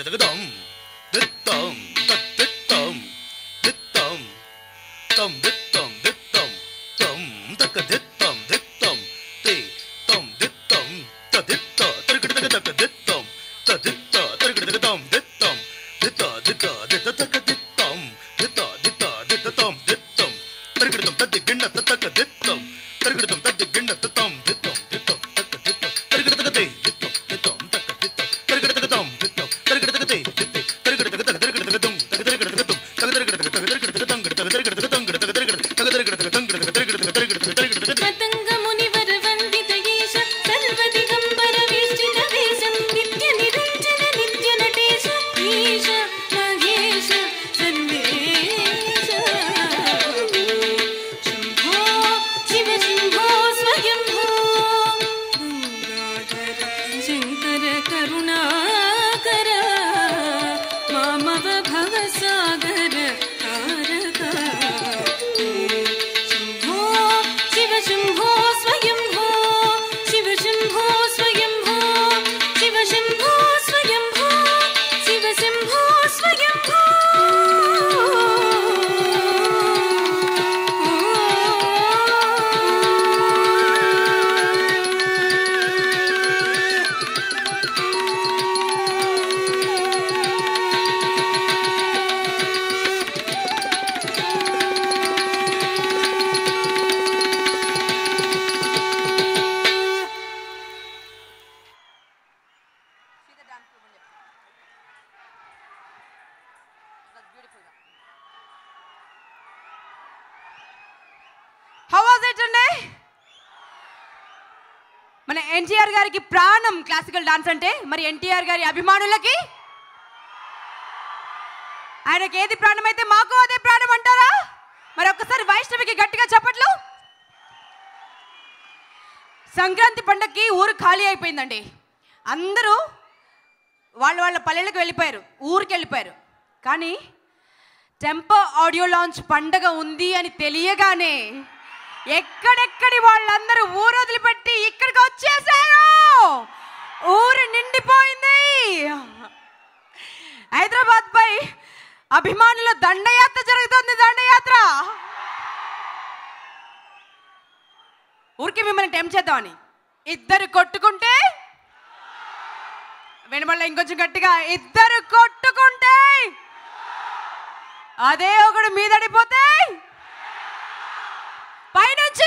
తగదగదం దిత్తం తత్తిత్తం దిత్తం తం దిత్తం దిత్తం తం తక దిత్తం దిత్తం తే తం దిత్తం తదిత్త తరగడగ తక దిత్తం తదిత్త తరగడగదం దిత్తం దిత్త దిత్త దిత్త తక దిత్తం దిత్త దిత్త దిత్త తం దిత్తం తరగడదం తద్ది గిಣ್ణ తక దిత్తం తరగడదం తద్ది గిಣ್ణ తతం దిత్తం దిత్తం తక దిత్తం తరగడగ తే దిత్తం దిత్తం తక దిత్తం తరగడగ తం దిత్తం తరగడగ తే దిత్తే తరగడగ తక తరగడగ తం తక తరగడగ తం తక తరగడగ తక తరగడగ తం తక తరగడగ తం తక తరగడగ తక తరగడగ తం తక తరగడగ తరగడగ తరగడగ పతంగ మునివర వందిత ఈశ సర్వదిగంబర వేష్టిత వేషం నిత్య నిరంజన నిత్య నటేశ ఈశ మహేశ సర్వేశ శంభో శివ శంభో స్వయంభో గంగాధర శంకర కరుణాకర మామవ భవ సాగర తారక శంభో శివ శంభో స్వయంభో శివ శంభో స్వయంభో శివ శంభో స్వయంభో శివ శంభో స్వయంభో హౌ వాజ్ ఇట్ అండి మన ఎన్టీఆర్ గారికి ప్రాణం క్లాసికల్ డాన్స్ అంటే మరి ఎన్టీఆర్ గారి అభిమానులకి ఆయనకి ఏది ప్రాణం అయితే మాకు అదే ప్రాణం అంటారా మరి ఒక్కసారి వైష్ణవికి గట్టిగా చెప్పట్లు సంక్రాంతి పండగకి ఊరు ఖాళీ అయిపోయిందండి అందరూ వాళ్ళ వాళ్ళ పల్లెలకు వెళ్ళిపోయారు ఊరికి వెళ్ళిపోయారు కానీ టెంపో ఆడియో లాంచ్ పండగ ఉంది అని తెలియగానే ఎక్కడెక్కడి వాళ్ళందరూ ఊరు వదిలిపెట్టి ఇక్కడికి వచ్చేసారు ఊరు నిండిపోయింది హైదరాబాద్ పై అభిమానుల దండయాత్ర జరుగుతుంది దండయాత్ర ఊరికి మిమ్మల్ని టెంప్ చేద్దామని ఇద్దరు కొట్టుకుంటే వినబడలే ఇంకొంచెం గట్టిగా ఇద్దరు కొట్టుకుంటే అదే ఒకడు మీదడిపోతే పైనుంచి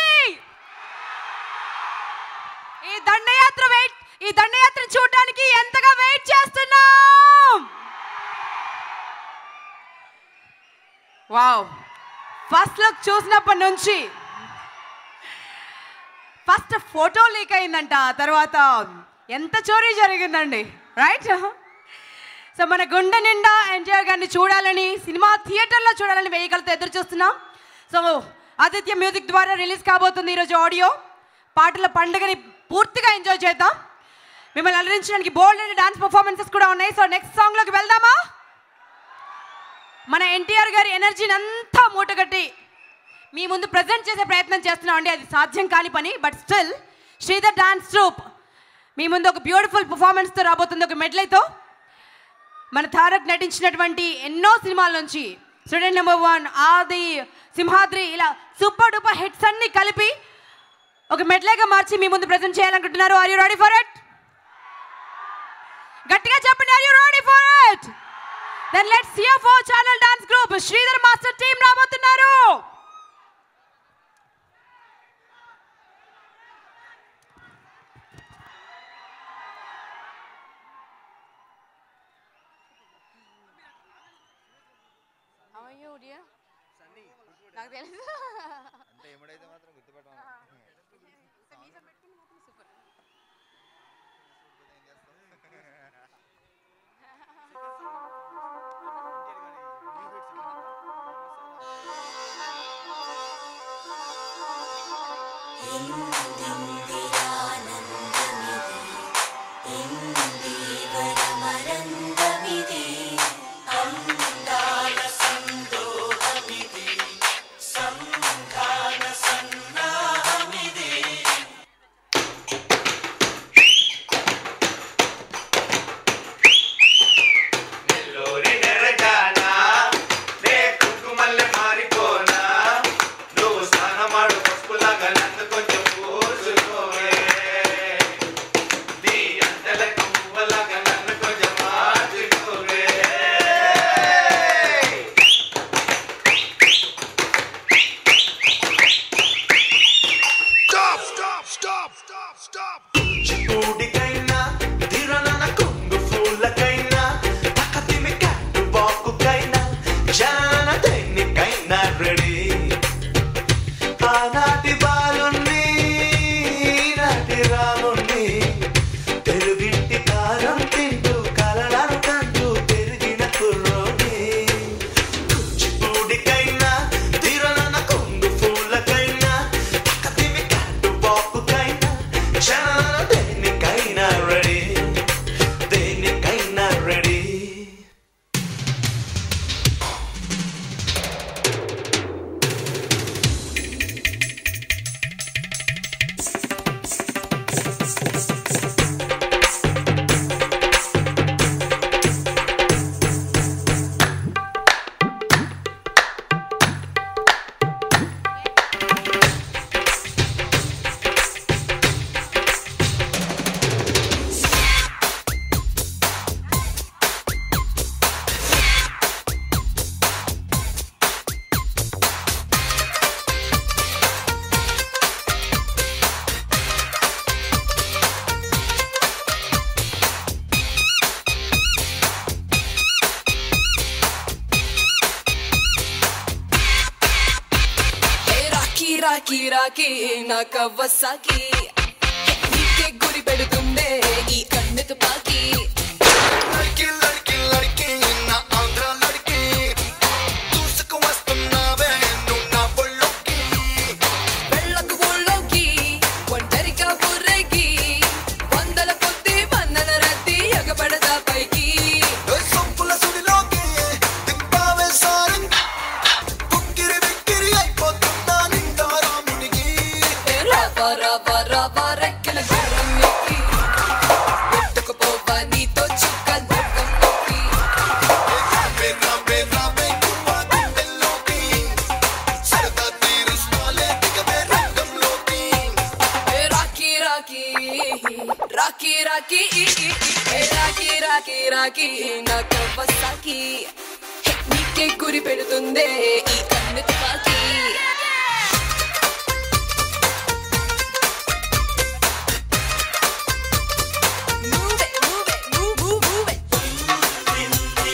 ఈ దండయాత్ర వెయిట్ ఈ దండయాత్ర చూడడానికి ఎంతగా వెయిట్ చేస్తున్నాం వావ్ ఫస్ట్ లుక్ చూసినప్పటి నుంచి ఫస్ట్ ఫోటో లీక్ అయిందంట ఆ తర్వాత ఎంత చోరీ జరిగిందండి రైట్ సో మన గుండె నిండా ఎన్టీఆర్ గారిని చూడాలని సినిమా థియేటర్లో చూడాలని వెయ్యగలతో ఎదురు చూస్తున్నాం సో ఆదిత్య మ్యూజిక్ ద్వారా రిలీజ్ కాబోతుంది ఈరోజు ఆడియో పాటల పండుగని పూర్తిగా ఎంజాయ్ చేద్దాం మిమ్మల్ని అలరించడానికి బోల్డ్ అండ్ డాన్స్ పర్ఫార్మెన్సెస్ కూడా ఉన్నాయి సో నెక్స్ట్ సాంగ్లోకి వెళ్దామా మన ఎన్టీఆర్ గారి ఎనర్జీని అంతా మూటగట్టి మీ ముందు ప్రజెంట్ చేసే ప్రయత్నం చేస్తున్నాం అండి అది సాధ్యం కాని పని but still Sridhar dance troupe మీ ముందు ఒక బ్యూటిఫుల్ పర్ఫార్మెన్స్తో రాబోతుంది ఒక మెడ్లైతో మన తారక్ నటించినటువంటి ఎన్నో సినిమాల నుంచి స్టూడెంట్ నెంబర్ వన్ ఆది సింహాద్రి ఇలా సూపర్ డూపర్ హిట్స్ అన్ని కలిపి ఒక మెడ్లేగా మార్చి మీ ముందు ప్రజెంట్ చేయాలనుకుంటున్నారు are you ready for it గట్టిగా చెప్పండి are you ready for it then let's hear for channel dance group Sridhar master team రాబోతున్నారు నాకు తెలుసు అంటే ఎముడైతే మాత్రం గుర్తుపెట్టమని సంధాన సన్నాహ stop, stop, stop. కూడికైనా ధిరనన కుంగు ఫూలకైనా తకతిమి కట్టు బాకుకైనా జనన దేనికైనా రెడీ ఆనాటి బాలుణ్ణి ఈనాటి రాముణ్ణి తెలుగింటి కారం తింటూ కలలను కంటూ పెరిగిన కుర్రోని కూచిపూడికైనా ధిరనన కుంగు ఫూలకైనా తకతిమి కట్టు బాకుకైనా జనన దేనికైనా రెడీ దేనికైనా రెడీ ఏ రాకీ రాకీ రాకీ నా కవ్వసాకి నీకే గురి పెడుతుందే ఈ కన్ను తుపాకి లడికి లడికి లడికి నా ఆంధ్ర లడికి దూసుకు వస్తున్నావే నువ్వు నా ఒళ్ళోకి వెళ్ళకు ఊళ్ళోకి ఒంటరిగా ఊరేగి వందల కొద్ది వందల రద్దీ ఎగబడదా పైకి సొంపుల సుడిలోకి దింపావే సారం పుక్కిరి బిక్కిరి అయిపోతున్నా నిండా రామునికి ఏ రావా రావా రావా రెక్కల గుర్రం ఎక్కి ఎత్తుకుపోవా నీతో చుక్క లోకంలోకి రావే రావే రావే కువ్వా గుండెల్లోకి సరదా తీరుస్తాలే దిగవే రంగంలోకి ఏ రాకీ రాకీ రాకీ రాకీ ఏ రాకీ రాకీ రాకీ నా కవ్వసాకి నీకే గురి పెడుతుందే ఈ కన్ను తుపాకి Move it, move it, move, move, move it.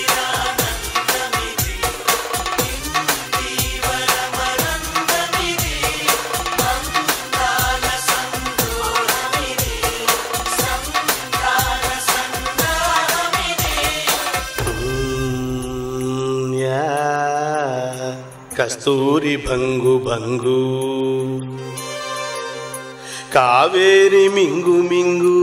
యా కస్తూరి భంగు భంగు కావేరి మింగు మింగు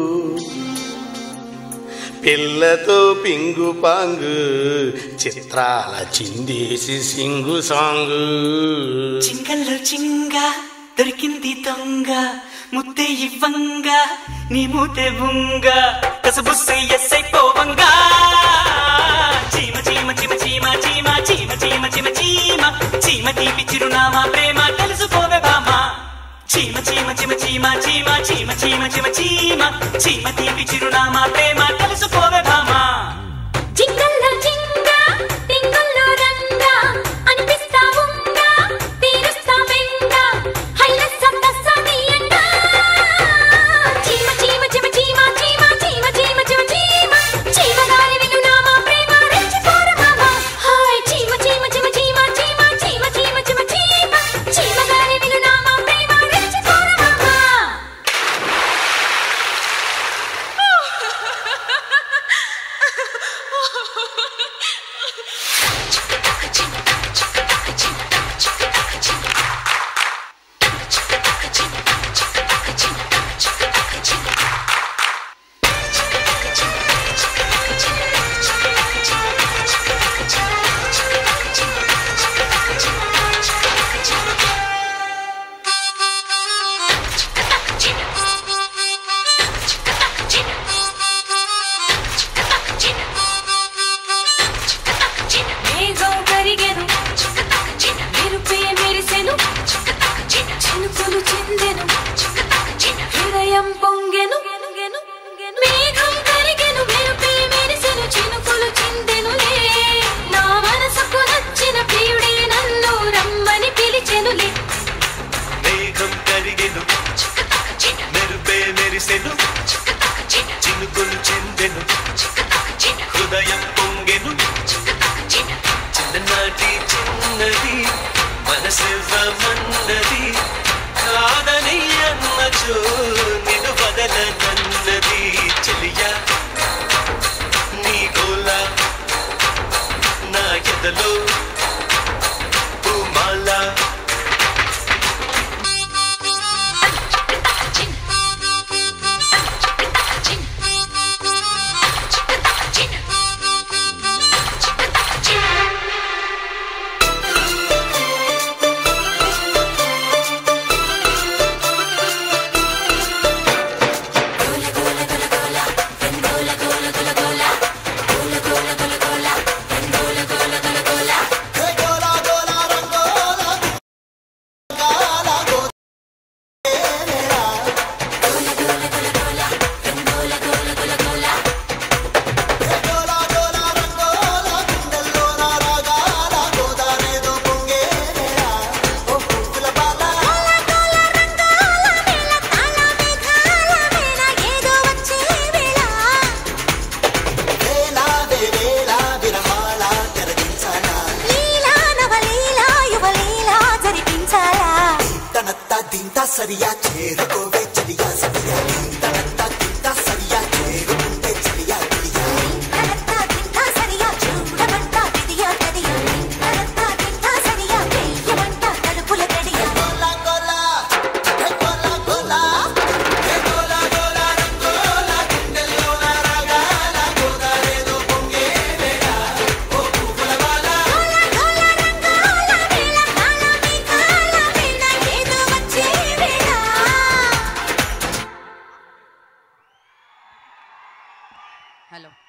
పిల్లతో పింగు పాంగు చిత్రాల చిందేసి సింగు సాంగు చింగల్లో చింగ దొరికింది దొంగ ముద్దే ఇవ్వంగ నీ మూతే బుంగ కసబుస్సై ఎస్సై పోవంగా చీమ చీమ చీమ చీమ చీమ చీమ చీమ చీమ చీమ చీమ తీపి చిరునామా ప్రేమ తెలుసుకోవే బామా చీమ చీమ చీమ చీమ చీమ చీమ చీమ చీమ చీమ చీమ తీపి చిరునామా ప్రేమ తెలుసుకోవే బామా జింగల్లో జింగ టింగల్లో రంగ అనిపిస్తా ఉంగా తీరుస్తా వెంగ హైలెస్ సత్తస తీయంగ చీమ చీమ చీమ చీమ చీమ చీమ చీమ చీమ చీమ చీమ గాలి విలునామా ప్రేమ రెచ్చిపోర మామ హాయ్ చీమ చీమ చీమ చీమ చీమ చీమ చీమ చీమ చీమ చీమ గాలి విలునామా ప్రేమ రెచ్చిపోర మామ కురిసెను చినుకులు చెందెను హృదయం పొంగెను చిన్ననాటి చిన్నది మనసివ్వమన్నది కాదని అన్నచో నిన్ను వదలనన్నది చెలియా నీ గోల నా ఎదలో పూమాల సరియా చేరుకోవే చలియా సరియా తింటనంతా తింటా సరియా చేరుకుంటే చలియా తెలియా గోలా గోలా హే గోలా గోలా హే గోలా గోలా రంగోలా గుండెల్లోన రాగాల గోదారేదో పొంగే వేళ ఓ పువ్వుల బాల హలో